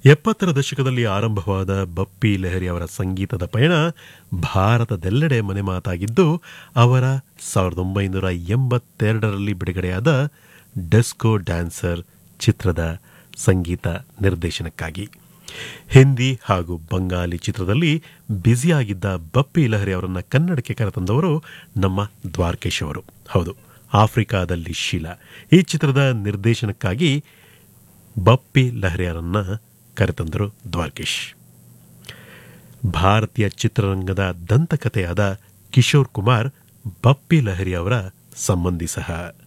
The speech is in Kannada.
ಎಪ್ಪತ್ತರ ದಶಕದಲ್ಲಿ ಆರಂಭವಾದ ಬಪ್ಪಿ ಲಹರಿ ಅವರ ಸಂಗೀತದ ಪಯಣ ಭಾರತದೆಲ್ಲೆಡೆ ಮನೆ ಮಾತಾಗಿದ್ದು ಅವರ ಸಾವಿರದ ಒಂಬೈನೂರ ಎಂಬತ್ತೆರಡರಲ್ಲಿ ಬಿಡುಗಡೆಯಾದ ಡೆಸ್ಕೋ ಡ್ಯಾನ್ಸರ್ ಚಿತ್ರದ ಸಂಗೀತ ನಿರ್ದೇಶನಕ್ಕಾಗಿ ಹಿಂದಿ ಹಾಗೂ ಬಂಗಾಲಿ ಚಿತ್ರದಲ್ಲಿ ಬ್ಯುಸಿಯಾಗಿದ್ದ ಬಪ್ಪಿ ಲಹರಿ ಅವರನ್ನ ಕನ್ನಡಕ್ಕೆ ಕರೆತಂದವರು ನಮ್ಮ ದ್ವಾರಕೇಶ್ ಅವರು ಹೌದು ಆಫ್ರಿಕಾದಲ್ಲಿ ಶೀಲಾ ಈ ಚಿತ್ರದ ನಿರ್ದೇಶನಕ್ಕಾಗಿ ಬಪ್ಪಿ ಲಹರಿಯರನ್ನ ಕರೆತಂದರು ದ್ವಾರಕೇಶ್ ಭಾರತೀಯ ಚಿತ್ರರಂಗದ ದಂತಕಥೆಯಾದ ಕಿಶೋರ್ ಕುಮಾರ್ ಬಪ್ಪಿ ಲಹರಿ ಅವರ ಸಂಬಂಧಿ ಸಹ